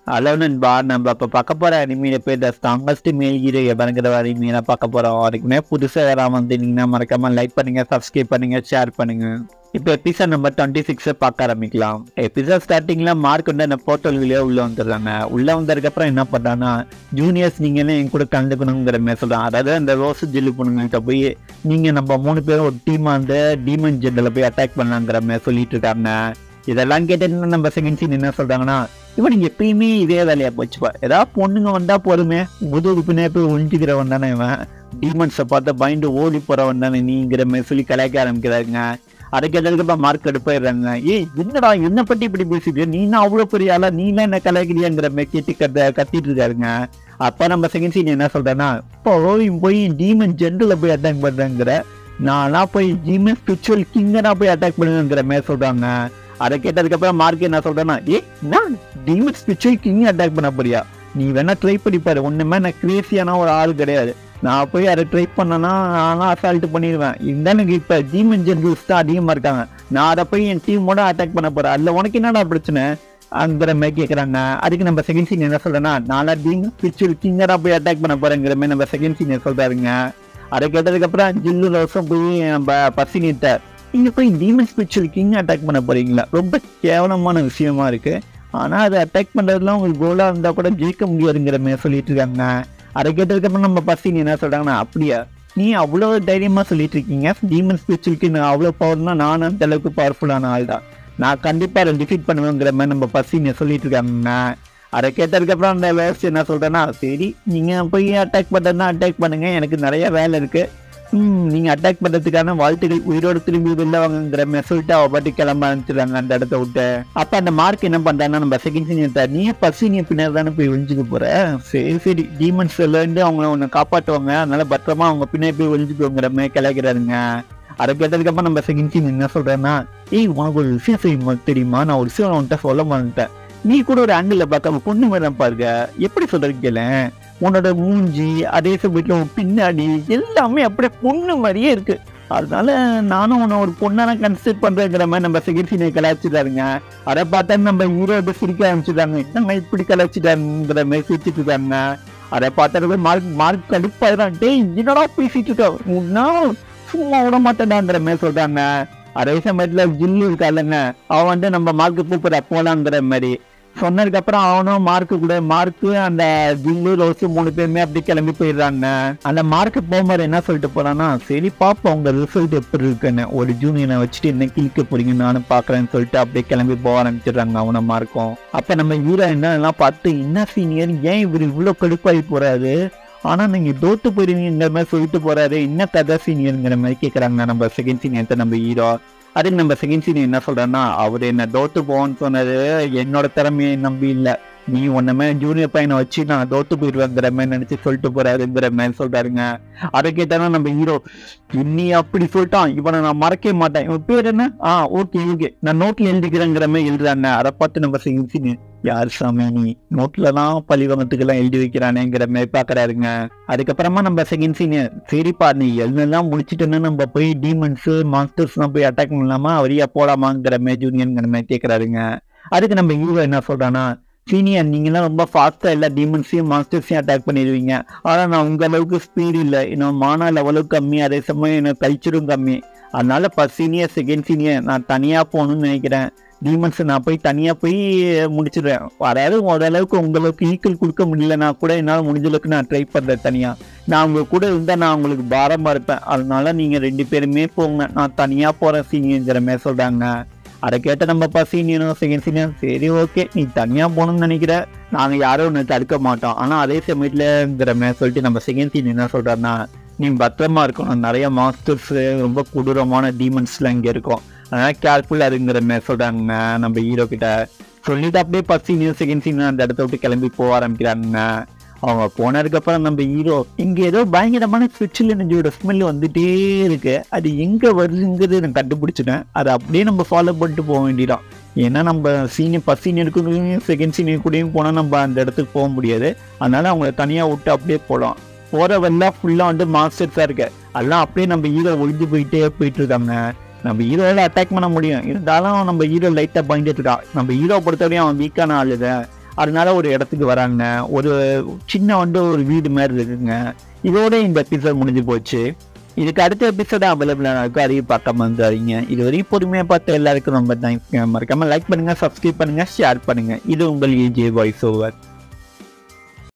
hello நண்பா நம்ம இப்போ பார்க்க போகிற அனிமையில பேர் த ஸ்ட்ராங்கஸ்ட் மேல் ஹீரோ எவனுங்கிற அனிமையில பார்க்க போகிறோம் அதுக்குமே புதுசாக யாராவது வந்திருந்தீங்கன்னா மறக்காம லைக் பண்ணுங்க சப்ஸ்கிரைப் பண்ணுங்க ஷேர் பண்ணுங்க இப்போ எபிசோட் நம்பர் டுவெண்ட்டி சிக்ஸை பார்க்க ஆரம்பிக்கலாம் எபிசோட் ஸ்டார்டிங்கில் மார்க் வந்து அந்த போர்ட்டல் வழியாக உள்ளே வந்துடுறாங்க உள்ளே வந்ததுக்கப்புறம் என்ன பண்ணுறாங்கன்னா ஜூனியர்ஸ் நீங்களும் என் கூட கலந்துக்கணுங்கிற மாதிரி சொல்கிறாங்க அதாவது அந்த ரோஸ் ஜில்லு பொண்ணுங்கள்கிட்ட போய் நீங்கள் நம்ம மூணு பேரும் ஒரு டீமாக வந்து டீமன் ஜெண்டில் போய் அட்டாக் பண்ணலாங்கிற மாதிரி சொல்லிட்டு இருக்காங்க இதெல்லாம் கேட்டு நம்ம செகண்ட் சீன் என்ன சொல்றாங்கன்னா இவன் எப்பயுமே இதே வேலையா போச்சுப்பா ஏதாவது பொண்ணுங்க வந்தா போதுமே முதுகு பின்னாடி போய் ஒழிஞ்சுக்கிறவன் தானே இவன் டீமன்ஸை பார்த்து பயந்து ஓடி போறவன் தானே நீங்கிற மாதிரி சொல்லி கலாய்க்க ஆரம்பிக்கிறாங்க அதுக்கு எதுக்கப்புறம் மார்க் எடுப்பாயிடுறாங்க ஏய் என்னடா என்ன பத்தி இப்படி பேசிட்டு நீ என்ன அவ்வளவு பெரிய ஆளா நீ எல்லாம் என்ன கலாய்க்கிறியாங்கிற மாதிரி கேட்டு கத்த கத்திட்டு இருக்காருங்க அப்ப நம்ம செகண்ட் சீன் என்ன சொல்றேன்னா இப்போ போய் டீமன் ஜென்ரல போய் அட்டாக் பண்றேங்கிற நானா போய் டீமன் ஸ்பிரிச்சுவல் கிங்கனா போய் அட்டாக் பண்ணுங்கிற மாதிரி சொல்றாங்க அதை கேட்டதுக்கப்புறம் மார்க் என்ன சொல்றேன்னா ஏ நான் டீமன் ஸ்பிரிச்சுவல் கிங் அட்டாக் பண்ண போறியா நீ வேணா ட்ரை பண்ணி பாரு ஒண்ணுமே நான் கிரேசியான ஒரு ஆள் கிடையாது நான் போய் அதை ட்ரை பண்ணனா நானும் அசால்ட் பண்ணிடுவேன் இந்த எனக்கு இப்ப டீமன் ஜென்ரல்ஸ் தான் அதிகமா இருக்காங்க நான் அதை போய் என் டீமோட அட்டாக் பண்ண போறேன் அதுல உனக்கு என்னடா பிரச்சனை அங்கிற மாதிரி கேட்குறாங்க அதுக்கு நம்ம செகண்ட் சீன் என்ன சொல்றேன்னா நானா டீம் ஸ்பிரிச்சுவல் கிங்கரா போய் அட்டாக் பண்ண போறேங்கிற மாதிரி நம்ம செகண்ட் சீன் சொல்றாருங்க அதை கேட்டதுக்கப்புறம் ஜில்லு வருஷம் போய் நம்ம பசினிட்ட நீங்க போய் டீமன் ஸ்பிரிச்சுவல் கிங் அட்டாக் பண்ண போறீங்களா ரொம்ப கேவலமான விஷயமா இருக்கு ஆனா அதை அட்டாக் பண்றதுலாம் உங்களுக்கு கோலா இருந்தா கூட ஜெயிக்க முடியாதுங்கிற மாதிரி சொல்லிட்டு இருக்காங்க அதை கேட்டதுக்கப்புறம் நம்ம பசினி என்ன சொல்றாங்கன்னா அப்படியா நீ அவ்வளவு தைரியமா சொல்லிட்டு இருக்கீங்க டீமன் ஸ்பிரிச்சுவல் கிங் அவ்வளவு பவர்னா நானும் அந்த அளவுக்கு பவர்ஃபுல்லான ஆள் தான் நான் கண்டிப்பா அதை டிஃபீட் பண்ணுவேங்கிற மாதிரி நம்ம பசினை சொல்லிட்டு இருக்காங்க அதை கேட்டதுக்கப்புறம் அந்த வேஸ்ட் என்ன சொல்றேன்னா சரி நீங்க போய் அட்டாக் பண்றதுனா அட்டாக் பண்ணுங்க எனக்கு நிறைய வேலை இருக்கு ம் நீங்க அட்டாக் பண்றதுக்கான வாழ்த்துக்கள் உயிரோடு திரும்பி வெளில வாங்குங்கிற மாதிரி சொல்லிட்டு அவ பாட்டி கிளம்ப ஆரம்பிச்சிடுறாங்க அந்த இடத்த விட்டு அப்ப அந்த மார்க் என்ன பண்றாங்கன்னா நம்ம செகண்ட் சீனியர் நீ ஃபர்ஸ்ட் சீனியர் பின்னாடி தானே போய் ஒழிஞ்சுக்க போற சரி சரி டீமன்ஸ்ல இருந்து அவங்கள உன்னை காப்பாற்றுவாங்க அதனால பத்திரமா அவங்க பின்னாடி போய் ஒழிஞ்சுக்கோங்கிற மாதிரி கிளக்கிறாருங்க அதை கேட்டதுக்கப்புறம் நம்ம செகண்ட் சீன் என்ன சொல்றேன்னா ஏய் உனக்கு ஒரு விஷயம் செய்யும் தெரியுமா நான் ஒரு விஷயம் உன்கிட்ட சொல்ல மாட்டேன் நீ கூட ஒரு ஆங்கிள் பார்க்க பொண்ணு மாதிரி பாருங்க எப்படி சொல்றது கேளேன் உன்னோட மூஞ்சி அதே சமயத்துல உன் பின்னாடி எல்லாமே அப்படியே பொண்ணு மாதிரியே இருக்கு அதனால நானும் உன்னை ஒரு பொண்ணான கன்சிடர் பண்றேங்கிற மாதிரி நம்ம செகண்ட் சீனை கலாச்சிட்டாருங்க அதை பார்த்தா நம்ம ஹீரோ சிரிக்க ஆரம்பிச்சுட்டாங்க என்னங்க இப்படி கலாச்சிட்டாருங்கிற மாதிரி சிரிச்சிட்டு இருக்காங்க அதை பார்த்தா மார்க் மார்க் கடுப்பாயிரம் டேய் என்னடா பேசிட்டு இருக்க உன்னா சும்மா விட மாட்டேன்டாங்கிற மாதிரி சொல்றாங்க அதே சமயத்துல ஜில்லு இருக்காருங்க அவன் வந்து நம்ம மார்க்கு கூப்பிட போலாங்கிற மாதிரி சொன்னதுக்கு அப்புறம் அவனும் மார்க்கு கூட மார்க்கு அந்த ஜில்லு ரோஸ் மூணு பேருமே அப்படி கிளம்பி போயிடுறாங்க அந்த மார்க்கு போகும்போது என்ன சொல்லிட்டு போறான்னா சரி பாப்போம் உங்க ரிசல்ட் எப்படி இருக்குன்னு ஒரு ஜூனியரை வச்சுட்டு என்ன கிழிக்க போறீங்க நானும் பாக்குறேன்னு சொல்லிட்டு அப்படியே கிளம்பி போக ஆரம்பிச்சிடுறாங்க அவன மார்க்கும் அப்ப நம்ம ஹீரோ என்னெல்லாம் பார்த்து என்ன சீனியர் ஏன் இவர் இவ்வளவு கடுப்பாகி போறாரு ஆனா நீங்க தோத்து போயிருவீங்கிற மாதிரி சொல்லிட்டு போறாரு என்ன கதை சீனியருங்கிற மாதிரி கேக்குறாங்க நம்ம செகண்ட் சீனியர் நம்ம ஹீரோ அதுக்கு நம்ம செகண்ட் சீனியர் என்ன சொல்றேன்னா அவர் என்ன தோத்து போன்னு சொன்னது என்னோட திறமையை நம்பி இல்ல நீ ஒன்னுமே ஜூனியர் பையனை வச்சு நான் தோத்து போயிடுவேங்கிற மாதிரி நினைச்சு சொல்லிட்டு போறாருங்கிற மாதிரி சொல்றாருங்க அதை கேட்டானா நம்ம ஹீரோ இன்னி அப்படி சொல்லிட்டான் இவனை நான் மறக்கவே மாட்டேன் இவன் பேர் என்ன ஆ ஓகே ஓகே நான் நோட்ல எழுதிக்கிறேங்கிற மாதிரி எழுதுறாங்க அதை பார்த்து நம்ம செகண்ட் சீனியர் யார் சாமி நீ நோட்ல தான் பழிவங்கத்துக்கு எல்லாம் எழுதி வைக்கிறானேங்கிற மாதிரி பாக்குறாருங்க அதுக்கப்புறமா நம்ம செகண்ட் சீனியர் சரிப்பா நீ எல்லாம் முடிச்சிட்டோன்னா நம்ம போய் டீமன்ஸ் மாஸ்டர்ஸ் எல்லாம் போய் அட்டாக் பண்ணலாமா அவரையா போலாமாங்கிற மாதிரி ஜூனியர்ங்கிற மாதிரி கேட்கறாருங்க அதுக்கு நம்ம ஹீரோ என்ன சொல்றானா சீனியர் நீங்களாம் ரொம்ப ஃபாஸ்டா எல்லா டீமன்ஸையும் மாஸ்டர்ஸையும் அட்டாக் பண்ணிடுவீங்க ஆனா நான் உங்க அளவுக்கு ஸ்பீடு இல்லை இன்னும் மானா லெவலும் கம்மி அதே சமயம் எனக்கு கல்ச்சரும் கம்மி அதனால ஃபர்ஸ்ட் சீனியர் செகண்ட் சீனியர் நான் தனியா போகணும்னு நினைக்கிறேன் டீமன்ஸ் நான் போய் தனியா போய் முடிச்சிடுறேன் அதாவது ஓரளவுக்கு உங்களுக்கு ஈக்குவல் கொடுக்க முடியலன்னா கூட என்னால் முடிஞ்ச அளவுக்கு நான் ட்ரை பண்றேன் தனியா நான் உங்க கூட இருந்தா நான் உங்களுக்கு பாரமா இருப்பேன் அதனால நீங்க ரெண்டு பேருமே போங்க நான் தனியா போறேன் சீனியர்ங்கிற மாதிரி சொல்றாங்க அதை கேட்ட நம்ம சீனியரும் செகண்ட் சீனியர் சரி ஓகே நீ தனியா போகணும்னு நினைக்கிற நாங்க யாரும் ஒன்று தடுக்க மாட்டோம் ஆனா அதே சமயத்துலங்கிற மாதிரி சொல்லிட்டு நம்ம செகண்ட் சீனியர் என்ன சொல்றாருன்னா நீ பத்திரமா இருக்கணும் நிறைய மாஸ்டர்ஸ் ரொம்ப கொடூரமான டீமன்ஸ்லாம் இங்க இருக்கும் அதனால கேர்ஃபுல்லா இருங்கிற மாதிரி சொல்றாங்க நம்ம ஹீரோ கிட்ட சொல்லிட்டு அப்படியே ஃபர்ஸ்ட் சீனியர் செகண்ட் சீனியர் அந்த இடத்த விட்டு கிளம்பி போக ஆரம்பிக்கிறாங்க அவங்க போனதுக்கு அப்புறம் நம்ம ஹீரோ இங்க ஏதோ பயங்கரமான ஸ்விட்சில் எனர்ஜியோட ஸ்மெல் வந்துட்டே இருக்கு அது எங்க வருதுங்கிறது நான் கண்டுபிடிச்சிட்டேன் அதை அப்படியே நம்ம ஃபாலோ பண்ணிட்டு போக வேண்டியதான் ஏன்னா நம்ம சீனியர் ஃபர்ஸ்ட் சீனியர் கூடயும் செகண்ட் சீனியர் கூடயும் போனால் நம்ம அந்த இடத்துக்கு போக முடியாது அதனால அவங்கள தனியாக விட்டு அப்படியே போகலாம் போகிற வெல்லாம் ஃபுல்லாக வந்து மாஸ்டர்ஸாக இருக்கு அதெல்லாம் அப்படியே நம்ம ஹீரோ ஒழிஞ்சு போயிட்டே போயிட்டு இருக்காங்க நம்ம ஹீரோவில் அட்டாக் பண்ண முடியும் இருந்தாலும் நம்ம ஹீரோ லைட்டாக பயந்துட்டு இருக்கான் நம்ம ஹீரோ பொறுத்தவரையும் அவன் வீக்கான ஆளுதான் அதனால ஒரு இடத்துக்கு வராங்க ஒரு சின்ன வந்து ஒரு வீடு மாதிரி இருக்குங்க இதோட இந்த எபிசோட் முடிஞ்சு போச்சு இதுக்கு அடுத்த எபிசோட அவைலபிளாக இருக்கும் அதையும் பார்க்காம வந்துடுறீங்க இது வரைக்கும் பொறுமையாக பார்த்த எல்லாருக்கும் ரொம்ப தேங்க்ஸ் மறக்காம லைக் பண்ணுங்க சப்ஸ்கிரைப் பண்ணுங்க ஷேர் பண்ணுங்க இது உங்கள் ஏஜே வாய்ஸ் ஓவர்